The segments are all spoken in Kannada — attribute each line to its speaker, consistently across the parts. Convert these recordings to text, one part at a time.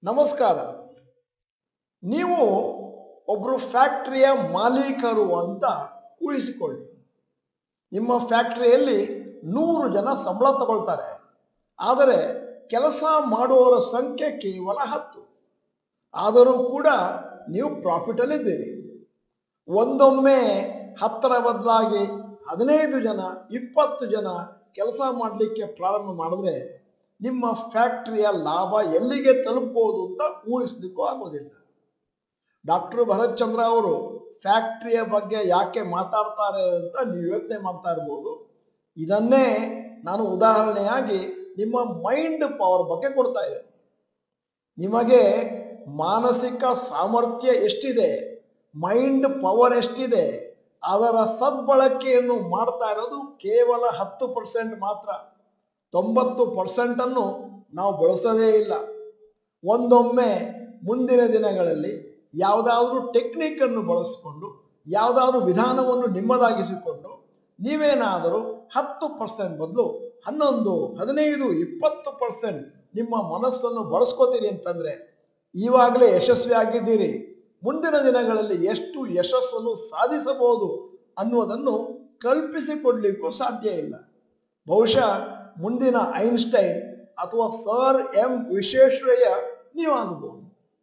Speaker 1: ನಮಸ್ಕಾರ ನೀವು ಒಬ್ಬರು ಫ್ಯಾಕ್ಟರಿಯ ಮಾಲೀಕರು ಅಂತ ಊಹಿಸಿಕೊಳ್ಳಿ ನಿಮ್ಮ ಫ್ಯಾಕ್ಟರಿಯಲ್ಲಿ ನೂರು ಜನ ಸಂಬಳ ತಗೊಳ್ತಾರೆ ಆದರೆ ಕೆಲಸ ಮಾಡುವವರ ಸಂಖ್ಯೆ ಕೇವಲ ಹತ್ತು ಆದರೂ ಕೂಡ ನೀವು ಪ್ರಾಫಿಟಲ್ಲಿದ್ದೀರಿ ಒಂದೊಮ್ಮೆ ಹತ್ತರ ಬದಲಾಗಿ ಹದಿನೈದು ಜನ ಇಪ್ಪತ್ತು ಜನ ಕೆಲಸ ಮಾಡಲಿಕ್ಕೆ ಪ್ರಾರಂಭ ಮಾಡಿದ್ರೆ ನಿಮ್ಮ ಫ್ಯಾಕ್ಟರಿಯ ಲಾಭ ಎಲ್ಲಿಗೆ ತಲುಪಬಹುದು ಅಂತ ಊಹಿಸ್ಲಿಕ್ಕೂ ಆಗೋದಿಲ್ಲ ಡಾಕ್ಟರ್ ಭರತ್ ಚಂದ್ರ ಅವರು ಫ್ಯಾಕ್ಟರಿಯ ಬಗ್ಗೆ ಯಾಕೆ ಮಾತಾಡ್ತಾರೆ ಅಂತ ನೀವು ಯೋಚನೆ ಮಾಡ್ತಾ ಇರ್ಬೋದು ಇದನ್ನೇ ನಾನು ಉದಾಹರಣೆಯಾಗಿ ನಿಮ್ಮ ಮೈಂಡ್ ಪವರ್ ಬಗ್ಗೆ ಕೊಡ್ತಾ ಇದ್ದೇನೆ ನಿಮಗೆ ಮಾನಸಿಕ ಸಾಮರ್ಥ್ಯ ಎಷ್ಟಿದೆ ಮೈಂಡ್ ಪವರ್ ಎಷ್ಟಿದೆ ಅದರ ಸದ್ಬಳಕೆಯನ್ನು ಮಾಡ್ತಾ ಇರೋದು ಕೇವಲ ಹತ್ತು ಪರ್ಸೆಂಟ್ ಮಾತ್ರ ತೊಂಬತ್ತು ಪರ್ಸೆಂಟನ್ನು ನಾವು ಬಳಸೋದೇ ಇಲ್ಲ ಒಂದೊಮ್ಮೆ ಮುಂದಿನ ದಿನಗಳಲ್ಲಿ ಯಾವುದಾದ್ರೂ ಟೆಕ್ನಿಕನ್ನು ಬಳಸಿಕೊಂಡು ಯಾವುದಾದ್ರೂ ವಿಧಾನವನ್ನು ನಿಮ್ಮದಾಗಿಸಿಕೊಂಡು ನೀವೇನಾದರೂ ಹತ್ತು ಪರ್ಸೆಂಟ್ ಬದಲು ಹನ್ನೊಂದು ಹದಿನೈದು ಇಪ್ಪತ್ತು ಪರ್ಸೆಂಟ್ ನಿಮ್ಮ ಮನಸ್ಸನ್ನು ಬಳಸ್ಕೋತೀರಿ ಅಂತಂದರೆ ಈವಾಗಲೇ ಯಶಸ್ವಿ ಆಗಿದ್ದೀರಿ ಮುಂದಿನ ದಿನಗಳಲ್ಲಿ ಎಷ್ಟು ಯಶಸ್ಸನ್ನು ಸಾಧಿಸಬಹುದು ಅನ್ನುವುದನ್ನು ಕಲ್ಪಿಸಿಕೊಡ್ಲಿಕ್ಕೂ ಸಾಧ್ಯ ಇಲ್ಲ ಬಹುಶಃ ಮುಂದಿನ ಐನ್ಸ್ಟೈನ್ ಅಥವಾ ಸರ್ ಎಂ ವಿಶ್ವೇಶ್ವರಯ್ಯ ನೀವಾಗಬಹುದು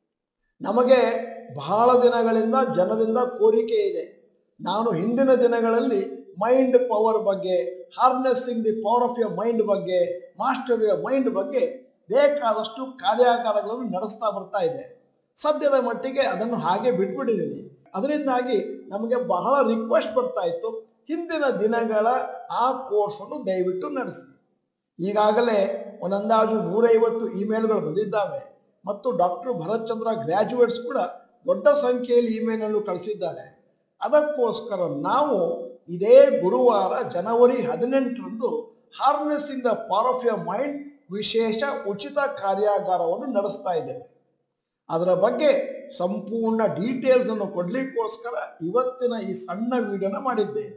Speaker 1: ನಮಗೆ ಬಹಳ ದಿನಗಳಿಂದ ಜನರಿಂದ ಕೋರಿಕೆ ಇದೆ ನಾನು ಹಿಂದಿನ ದಿನಗಳಲ್ಲಿ ಮೈಂಡ್ ಪವರ್ ಬಗ್ಗೆ harnessing the power of your mind ಬಗ್ಗೆ ಮಾಸ್ಟರ್ ಯರ್ ಮೈಂಡ್ ಬಗ್ಗೆ ಬೇಕಾದಷ್ಟು ಕಾರ್ಯಾಗಾರಗಳನ್ನು ನಡೆಸ್ತಾ ಬರ್ತಾ ಇದೆ ಸದ್ಯದ ಮಟ್ಟಿಗೆ ಅದನ್ನು ಹಾಗೆ ಬಿಟ್ಬಿಟ್ಟಿದ್ದೀನಿ ಅದರಿಂದಾಗಿ ನಮಗೆ ಬಹಳ ರಿಕ್ವೆಸ್ಟ್ ಬರ್ತಾ ಇತ್ತು ಹಿಂದಿನ ದಿನಗಳ ಆ ಕೋರ್ಸನ್ನು ದಯವಿಟ್ಟು ನಡೆಸಿ ಈಗಾಗಲೇ ಒಂದಂದಾಜು ನೂರೈವತ್ತು ಇಮೇಲ್ಗಳು ಬಂದಿದ್ದಾವೆ ಮತ್ತು ಡಾಕ್ಟರ್ ಭರತ್ ಚಂದ್ರ ಗ್ರ್ಯಾಜುಯೇಟ್ಸ್ ಕೂಡ ದೊಡ್ಡ ಸಂಖ್ಯೆಯಲ್ಲಿ ಇಮೇಲನ್ನು ಕಳಿಸಿದ್ದಾರೆ ಅದಕ್ಕೋಸ್ಕರ ನಾವು ಇದೇ ಗುರುವಾರ ಜನವರಿ ಹದಿನೆಂಟರಂದು harnessing the power of your mind ವಿಶೇಷ ಉಚಿತ ಕಾರ್ಯಾಗಾರವನ್ನು ನಡೆಸ್ತಾ ಇದ್ದೇವೆ ಅದರ ಬಗ್ಗೆ ಸಂಪೂರ್ಣ ಡೀಟೇಲ್ಸ್ ಅನ್ನು ಕೊಡ್ಲಿಕ್ಕೋಸ್ಕರ ಇವತ್ತಿನ ಈ ಸಣ್ಣ ವಿಡಿಯೋನ ಮಾಡಿದ್ದೇನೆ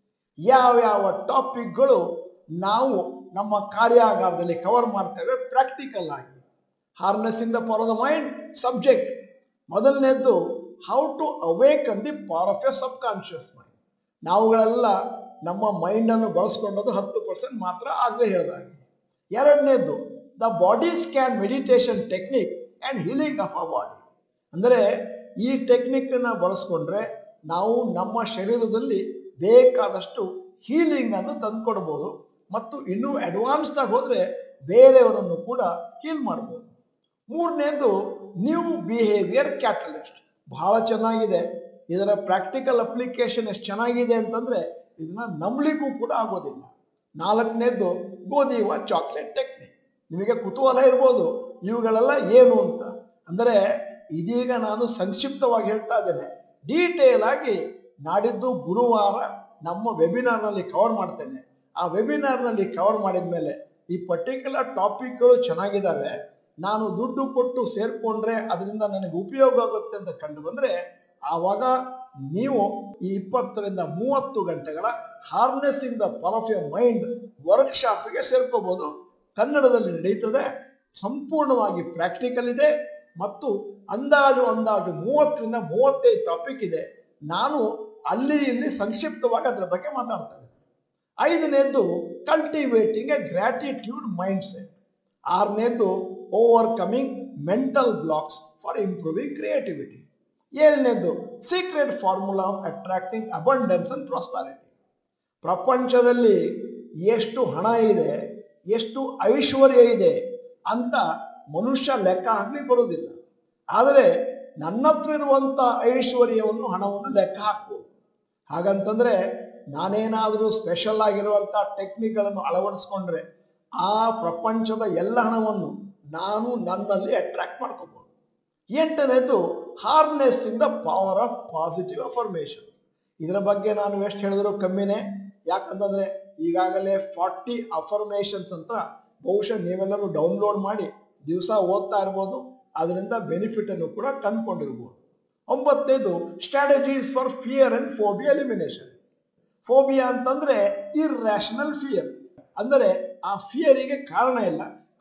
Speaker 1: ಯಾವ್ಯಾವ ಟಾಪಿಕ್ಗಳು ನಾವು ನಮ್ಮ ಕಾರ್ಯಾಗಾರದಲ್ಲಿ ಕವರ್ ಮಾಡ್ತೇವೆ ಪ್ರಾಕ್ಟಿಕಲ್ ಆಗಿ harnessing the power of the mind subject ಮೊದಲನೇದ್ದು how to awaken the power of a subconscious mind ನಾವುಗಳೆಲ್ಲ ನಮ್ಮ ಮೈಂಡನ್ನು ಬಳಸ್ಕೊಂಡದ್ದು ಹತ್ತು ಪರ್ಸೆಂಟ್ ಮಾತ್ರ ಆಗಲೇ ಹೇಳಿದಾಗೆ ಎರಡನೇದ್ದು the body scan meditation technique and healing of a body ಅಂದರೆ ಈ ಟೆಕ್ನಿಕ್ಕನ್ನು ಬಳಸ್ಕೊಂಡ್ರೆ ನಾವು ನಮ್ಮ ಶರೀರದಲ್ಲಿ ಬೇಕಾದಷ್ಟು ಹೀಲಿಂಗನ್ನು ತಂದುಕೊಡ್ಬೋದು ಮತ್ತು ಇನ್ನೂ ಅಡ್ವಾನ್ಸ್ಡಾಗಿ ಹೋದರೆ ಬೇರೆಯವರನ್ನು ಕೂಡ ಹೀಲ್ ಮಾಡ್ಬೋದು ಮೂರನೇದು ನ್ಯೂ ಬಿಹೇವಿಯರ್ ಕ್ಯಾಟಲಿಸ್ಟ್ ಬಹಳ ಚೆನ್ನಾಗಿದೆ ಇದರ ಪ್ರಾಕ್ಟಿಕಲ್ ಅಪ್ಲಿಕೇಶನ್ ಎಷ್ಟು ಚೆನ್ನಾಗಿದೆ ಅಂತಂದರೆ ಇದನ್ನ ನಂಬಲಿಕ್ಕೂ ಕೂಡ ಆಗೋದಿಲ್ಲ ನಾಲ್ಕನೇದು ಗೋಧಿವ ಚಾಕ್ಲೇಟ್ ಟೆಕ್ನಿಕ್ ನಿಮಗೆ ಕುತೂಹಲ ಇರ್ಬೋದು ಇವುಗಳೆಲ್ಲ ಏನು ಅಂತ ಅಂದರೆ ಇದೀಗ ನಾನು ಸಂಕ್ಷಿಪ್ತವಾಗಿ ಹೇಳ್ತಾ ಇದ್ದೇನೆ ಡೀಟೇಲ್ ಆಗಿ ನಾಡಿದ್ದು ಗುರುವಾರ ನಮ್ಮ ವೆಬಿನಾರ್ನಲ್ಲಿ ಕವರ್ ಮಾಡ್ತೇನೆ ಆ ವೆಬಿನಾರ್ನಲ್ಲಿ ಕವರ್ ಮಾಡಿದ ಮೇಲೆ ಈ ಪರ್ಟಿಕ್ಯುಲರ್ ಟಾಪಿಕ್ಗಳು ಚೆನ್ನಾಗಿದ್ದಾವೆ ನಾನು ದುಡ್ಡು ಕೊಟ್ಟು ಸೇರಿಕೊಂಡ್ರೆ ಅದರಿಂದ ನನಗೆ ಉಪಯೋಗ ಆಗುತ್ತೆ ಅಂತ ಕಂಡು ಬಂದರೆ ಆವಾಗ ನೀವು ಈ ಇಪ್ಪತ್ತರಿಂದ ಮೂವತ್ತು ಗಂಟೆಗಳ harnessing the power of your mind ವರ್ಕ್ಶಾಪ್ಗೆ ಸೇರ್ಕೋಬೋದು ಕನ್ನಡದಲ್ಲಿ ನಡೀತದೆ ಸಂಪೂರ್ಣವಾಗಿ ಪ್ರಾಕ್ಟಿಕಲ್ ಇದೆ ಮತ್ತು ಅಂದಾಜು ಅಂದಾಜು ಮೂವತ್ತರಿಂದ ಮೂವತ್ತೈದು ಟಾಪಿಕ್ ಇದೆ ನಾನು ಅಲ್ಲಿ ಇಲ್ಲಿ ಸಂಕ್ಷಿಪ್ತವಾಗಿ ಅದರ ಬಗ್ಗೆ ಮಾತಾಡ್ತೇನೆ ಐದನೇದ್ದು cultivating a gratitude mind set ಆರನೇದ್ದು overcoming mental blocks for improving creativity ಏಳನೇದ್ದು secret formula of attracting abundance and prosperity ಪ್ರಪಂಚದಲ್ಲಿ ಎಷ್ಟು ಹಣ ಇದೆ ಎಷ್ಟು ಐಶ್ವರ್ಯ ಇದೆ ಅಂತ ಮನುಷ್ಯ ಲೆಕ್ಕ ಹಾಕ್ಲಿಕ್ಕೆ ಬರೋದಿಲ್ಲ ಆದರೆ ನನ್ನ ಹತ್ರ ಇರುವಂಥ ಐಶ್ವರ್ಯವನ್ನು ಹಣವನ್ನು ಲೆಕ್ಕ ಹಾಕ್ಬೋದು ಹಾಗಂತಂದ್ರೆ ನಾನೇನಾದರೂ ಸ್ಪೆಷಲ್ ಆಗಿರುವಂಥ ಟೆಕ್ನಿಕ್ಗಳನ್ನು ಅಳವಡಿಸ್ಕೊಂಡ್ರೆ ಆ ಪ್ರಪಂಚದ ಎಲ್ಲ ಹಣವನ್ನು ನಾನು ನನ್ನಲ್ಲಿ ಅಟ್ರಾಕ್ಟ್ ಮಾಡ್ಕೋಬಹುದು ಎಂಟನೇದು harness in the power of positive affirmation ಇದರ ಬಗ್ಗೆ ನಾನು ಎಷ್ಟು ಹೇಳಿದ್ರು ಕಮ್ಮಿನೇ ಯಾಕಂತಂದ್ರೆ ಈಗಾಗಲೇ ಫಾರ್ಟಿ ಅಫರ್ಮೇಷನ್ಸ್ ಅಂತ ಬಹುಶಃ ನೀವೆಲ್ಲರೂ ಡೌನ್ಲೋಡ್ ಮಾಡಿ ದಿವಸ ಓದ್ತಾ ಇರ್ಬೋದು ಅದರಿಂದ ಬೆನಿಫಿಟ್ ಅನ್ನು ಕೂಡ ಕಂಡುಕೊಂಡಿರ್ಬೋದು ಒಂಬತ್ತನೇದು strategies for fear and phobia elimination phobia ಅಂತಂದ್ರೆ ಇರ್ರ್ಯಾಷನಲ್ ಫಿಯರ್ ಅಂದರೆ ಆ ಫಿಯರಿಗೆ ಕಾರಣ ಇಲ್ಲ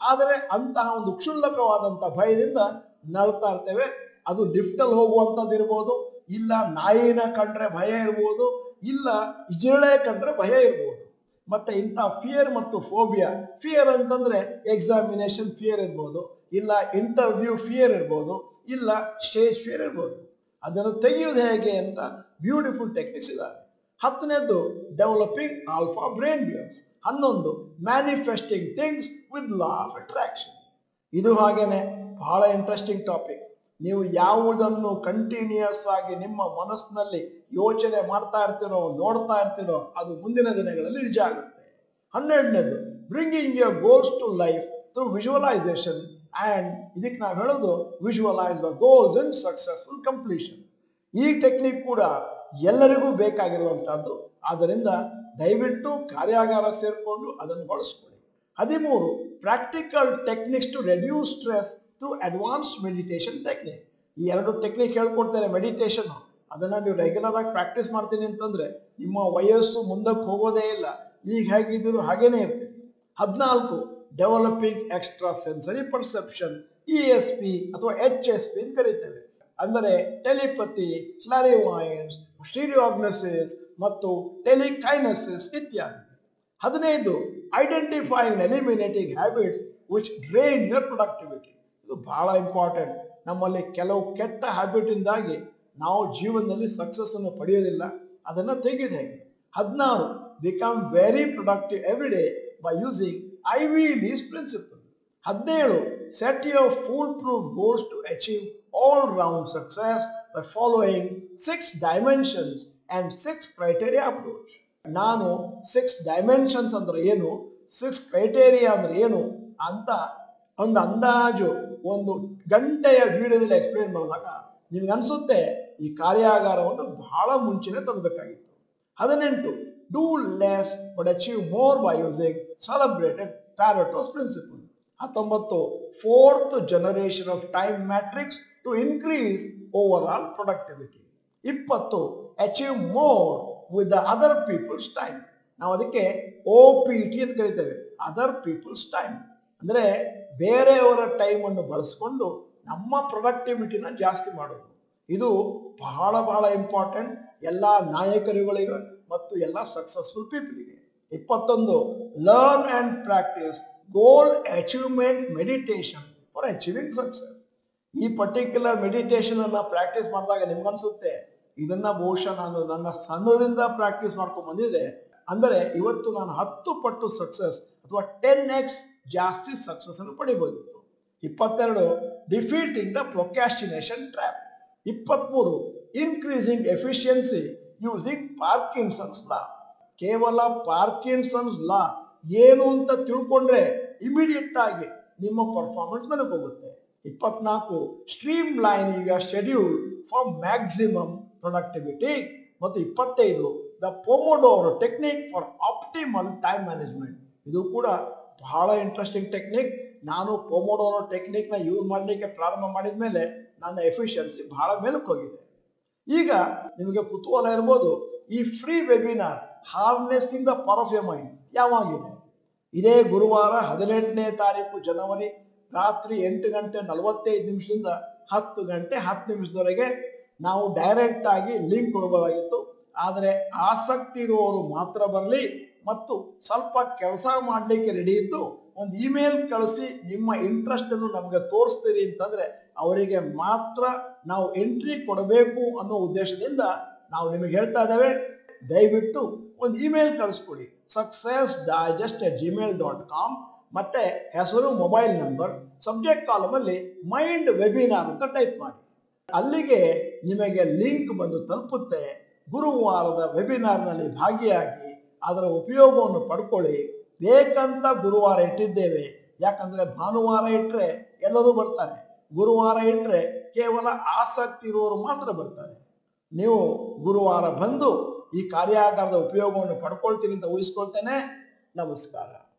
Speaker 1: ಆದರೆ ಅಂತಹ ಒಂದು ಕ್ಷುಲ್ಲಕವಾದಂತಹ ಭಯದಿಂದ ನಳ್ತಾ ಇರ್ತೇವೆ ಅದು ಲಿಫ್ಟಲ್ಲಿ ಹೋಗುವಂಥದ್ದು ಇರ್ಬೋದು ಇಲ್ಲ ನಾಯಿನ ಕಂಡ್ರೆ ಭಯ ಇರ್ಬೋದು ಇಲ್ಲ ಜಿರಳೆ ಕಂಡ್ರೆ ಭಯ ಇರ್ಬೋದು ಮತ್ತೆ ಇಂಥ ಫಿಯರ್ ಮತ್ತು ಫೋಬಿಯಾ ಫಿಯರ್ ಅಂತಂದ್ರೆ ಎಕ್ಸಾಮಿನೇಷನ್ ಫಿಯರ್ ಇರ್ಬೋದು ಇಲ್ಲ ಇಂಟರ್ವ್ಯೂ ಫಿಯರ್ ಇರ್ಬೋದು ಇಲ್ಲ ಸ್ಟೇಜ್ ಫಿಯರ್ ಇರ್ಬೋದು ಅದನ್ನು ತೆಗೆಯೋದು ಹೇಗೆ ಅಂತ ಬ್ಯೂಟಿಫುಲ್ ಟೆಕ್ನಿಕ್ಸ್ ಇದಾವೆ ಹತ್ತನೇದು ಡೆವಲಪಿಂಗ್ ಆಲ್ಫಾ ಬ್ರೈನ್ ವೇವ್ಸ್ ಹನ್ನೊಂದು manifesting things with law of attraction ಇದು ಹಾಗೇನೆ ಬಹಳ ಇಂಟ್ರೆಸ್ಟಿಂಗ್ ಟಾಪಿಕ್ ನೀವು ಯಾವುದನ್ನು ಕಂಟಿನ್ಯೂಸ್ ಆಗಿ ನಿಮ್ಮ ಮನಸ್ಸಿನಲ್ಲಿ ಯೋಚನೆ ಮಾಡ್ತಾ ಇರ್ತೀರೋ ನೋಡ್ತಾ ಇರ್ತೀರೋ ಅದು ಮುಂದಿನ ದಿನಗಳಲ್ಲಿ ನಿಜ ಆಗುತ್ತೆ ಹನ್ನೆರಡನೇದು bringing your goals to life through visualisation and ಇದಕ್ಕೆ ನಾವು ಹೇಳೋದು visualise the goals and successful completion ಈ ಟೆಕ್ನಿಕ್ ಕೂಡ ಎಲ್ಲರಿಗೂ ಬೇಕಾಗಿರುವಂತಹದ್ದು ಆದ್ದರಿಂದ ದಯವಿಟ್ಟು ಕಾರ್ಯಾಗಾರ ಸೇರಿಕೊಂಡು ಅದನ್ನು ಬಳಸ್ಕೊಳ್ಳಿ ಹದಿಮೂರು practical techniques to reduce stress through advance meditation technique ಈ ಎರಡು ಟೆಕ್ನಿಕ್ ಹೇಳ್ಕೊಡ್ತಾರೆ ಮೆಡಿಟೇಷನ್ ಅದನ್ನ ನೀವು ರೆಗ್ಯುಲರ್ ಆಗಿ ಪ್ರಾಕ್ಟೀಸ್ ಮಾಡ್ತೀನಿ ಅಂತಂದ್ರೆ ನಿಮ್ಮ ವಯಸ್ಸು ಮುಂದಕ್ಕೆ ಹೋಗೋದೇ ಇಲ್ಲ ಈಗ ಹೇಗಿದ್ರು ಹಾಗೇನೆ ಇರ್ತೀವಿ ಹದಿನಾಲ್ಕು developing extra sensory perception E S P ಅಥವಾ ಎಚ್ ಎಸ್ ಪಿ ಅಂತ ಕರೀತೇವೆ ಅಂದರೆ ಟೆಲಿಪತಿ ಕ್ಲಾರಿವಾಯನ್ಸ್ ಸ್ಟೀರಿಯೋಗ್ನಸಿಸ್ ಮತ್ತು ಟೆಲಿಕೈನಸಿಸ್ ಇತ್ಯಾದಿ ಹದಿನೈದು identifying eliminating habits which drain your productivity ಇದು ಬಹಳ ಇಂಪಾರ್ಟೆಂಟ್ ನಮ್ಮಲ್ಲಿ ಕೆಲವು ಕೆಟ್ಟ ಹ್ಯಾಬಿಟ್ ಇಂದಾಗಿ ನಾವು ಜೀವನದಲ್ಲಿ ಸಕ್ಸಸ್ ಅನ್ನು ಪಡೆಯೋದಿಲ್ಲ ಅದನ್ನು ತೆಗೆದು ಹೇಗೆ ಹದಿನಾರು become very productive every day by using Ivy Lee's principle ಹದಿನೇಳು set your full proof goals to achieve all round success by following six dimensions and six criteria approach ನಾನು ಸಿಕ್ಸ್ ಡೈಮೆನ್ಷನ್ಸ್ ಅಂದ್ರೆ ಏನು ಸಿಕ್ಸ್ ಕ್ರೈಟೇರಿಯಾ ಅಂದ್ರೆ ಏನು ಅಂತ ಒಂದು ಅಂದಾಜು ಒಂದು ಗಂಟೆಯ ವಿಡಿಯೋದಲ್ಲಿ ಎಕ್ಸ್ಪ್ಲೇನ್ ಮಾಡಿದಾಗ ನಿಮ್ಗೆ ಅನ್ಸುತ್ತೆ ಈ ಕಾರ್ಯಾಗಾರವನ್ನು ಬಹಳ ಮುಂಚೆನೆ ತರಬೇಕಾಗಿತ್ತು ಹದಿನೆಂಟು do less but achieve more by using celebrated Pareto's principle ಹತ್ತೊಂಬತ್ತು fourth generation of time matrix to increase overall productivity ಇಪ್ಪತ್ತು achieve more with the other people's time ನಾವು ಅದಕ್ಕೆ ಓ ಪಿ ಟಿ ಅಂತ ಕರಿತೇವೆ ಅದರ್ ಪೀಪಲ್ಸ್ ಟೈಮ್ ಅಂದರೆ ಬೇರೆಯವರ ಟೈಮನ್ನು ಬಳಸ್ಕೊಂಡು ನಮ್ಮ ಪ್ರೊಡಕ್ಟಿವಿಟಿನ ಜಾಸ್ತಿ ಮಾಡೋದು ಇದು ಬಹಳ ಬಹಳ ಇಂಪಾರ್ಟೆಂಟ್ ಎಲ್ಲ ನಾಯಕರುಗಳಿಗೆ ಮತ್ತು ಎಲ್ಲ ಸಕ್ಸಸ್ಫುಲ್ ಪೀಪಲ್ಗೆ ಇಪ್ಪತ್ತೊಂದು learn and practice goal achievement meditation for achieving success ಈ ಪರ್ಟಿಕ್ಯುಲರ್ ಮೆಡಿಟೇಷನ್ ಅನ್ನ ಪ್ರಾಕ್ಟೀಸ್ ಮಾಡಿದಾಗ ನಿಮ್ಗನ್ಸುತ್ತೆ ಇದನ್ನ ಬಹುಶಃ ನಾನು ನನ್ನ ಸಣ್ಣದಿಂದ ಪ್ರಾಕ್ಟೀಸ್ ಮಾಡ್ಕೊಂಡು ಬಂದಿದ್ದೆ ಅಂದರೆ ಇವತ್ತು ನಾನು ಹತ್ತು ಪಟ್ಟು ಸಕ್ಸಸ್ ಅಥವಾ ಟೆನ್ ಎಕ್ಸ್ ಜಾಸ್ತಿ ಸಕ್ಸಸ್ ಅನ್ನು ಪಡಿಬೋದಿತ್ತು ಇಪ್ಪತ್ತೆರಡು ಡಿಫೀಟಿಂಗ್ ದ ಪ್ರೊಕ್ಯಾಸ್ಟಿನೇಷನ್ ಟ್ರ್ಯಾಪ್ ಇಪ್ಪತ್ಮೂರು increasing efficiency using Parkinson's law ಕೇವಲ ಪಾರ್ಕಿನ್ಸನ್ಸ್ ಲಾ ಏನು ಅಂತ ತಿಳ್ಕೊಂಡ್ರೆ ಇಮಿಡಿಯೇಟ್ ಆಗಿ ನಿಮ್ಮ ಪರ್ಫಾರ್ಮೆನ್ಸ್ ಮೇಲೆ ಹೋಗುತ್ತೆ ಇಪ್ಪತ್ನಾಲ್ಕು ಸ್ಟ್ರೀಮ್ ಲೈನ್ ಈಗ ಶೆಡ್ಯೂಲ್ ಫಾರ್ ಮ್ಯಾಕ್ಸಿಮಮ್ ಪ್ರೊಡಕ್ಟಿವಿಟಿ ಮತ್ತು ಇಪ್ಪತ್ತೈದು the pomodoro technique for optimal time management ಇದು ಕೂಡ ಬಹಳ ಇಂಟ್ರೆಸ್ಟಿಂಗ್ ಟೆಕ್ನಿಕ್ ನಾನು ಪೊಮೊಡೋರೋ ಟೆಕ್ನಿಕ್ನ ಯೂಸ್ ಮಾಡಲಿಕ್ಕೆ ಪ್ರಾರಂಭ ಮಾಡಿದ ಮೇಲೆ ನನ್ನ ಎಫಿಷಿಯನ್ಸಿ ಬಹಳ ಮೇಲಕ್ಕೆ ಹೋಗಿದೆ ಈಗ ನಿಮಗೆ ಕುತೂಹಲ ಇರ್ಬೋದು ಈ free webinar harnessing the power of your mind ಯಾವಾಗಿದೆ ಇದೇ ಗುರುವಾರ ಹದಿನೆಂಟನೇ ತಾರೀಕು ಜನವರಿ ರಾತ್ರಿ ಎಂಟು ಗಂಟೆ ನಲವತ್ತೈದು ನಿಮಿಷದಿಂದ ಹತ್ತು ಗಂಟೆ ಹತ್ತು ನಿಮಿಷದವರೆಗೆ ನಾವು ಡೈರೆಕ್ಟ್ ಆಗಿ ಲಿಂಕ್ ಕೊಡಬಹುದಾಗಿತ್ತು ಆದರೆ ಆಸಕ್ತಿ ಇರುವವರು ಮಾತ್ರ ಬರಲಿ ಮತ್ತು ಸ್ವಲ್ಪ ಕೆಲಸ ಮಾಡಲಿಕ್ಕೆ ರೆಡಿ ಇದ್ದು ಒಂದು ಇಮೇಲ್ ಕಳಿಸಿ ನಿಮ್ಮ ಇಂಟ್ರೆಸ್ಟ್ ಅನ್ನು ನಮಗೆ ತೋರಿಸ್ತೀರಿ ಅಂತಂದ್ರೆ ಅವರಿಗೆ ಮಾತ್ರ ನಾವು ಎಂಟ್ರಿ ಕೊಡಬೇಕು ಅನ್ನೋ ಉದ್ದೇಶದಿಂದ ನಾವು ನಿಮಗೆ ಹೇಳ್ತಾ ಇದ್ದೇವೆ ದಯವಿಟ್ಟು ಒಂದು ಇಮೇಲ್ ಕಳಿಸ್ಕೊಡಿ success digest at Gmail dot com ಮತ್ತೆ ಹೆಸರು ಮೊಬೈಲ್ ನಂಬರ್ ಸಬ್ಜೆಕ್ಟ್ ಕಾಲಮಲ್ಲಿ ಮೈಂಡ್ ವೆಬಿನಾರ್ ಅಂತ ಟೈಪ್ ಮಾಡಿ ಅಲ್ಲಿಗೆ ನಿಮಗೆ ಲಿಂಕ್ ಬಂದು ತಲುಪುತ್ತೆ ಗುರುವಾರದ ವೆಬಿನಾರ್ನಲ್ಲಿ ಭಾಗಿಯಾಗಿ ಅದರ ಉಪಯೋಗವನ್ನು ಪಡ್ಕೊಳ್ಳಿ ಬೇಕಂತ ಗುರುವಾರ ಇಟ್ಟಿದ್ದೇವೆ ಯಾಕಂದ್ರೆ ಭಾನುವಾರ ಇಟ್ಟರೆ ಎಲ್ಲರೂ ಬರ್ತಾರೆ ಗುರುವಾರ ಇಟ್ಟರೆ ಕೇವಲ ಆಸಕ್ತಿ ಇರುವವರು ಮಾತ್ರ ಬರ್ತಾರೆ ನೀವು ಗುರುವಾರ ಬಂದು ಈ ಕಾರ್ಯಾಗಾರದ ಉಪಯೋಗವನ್ನು ಪಡ್ಕೊಳ್ತೀನಿ ಅಂತ ಊಹಿಸ್ಕೊಳ್ತೇನೆ ನಮಸ್ಕಾರ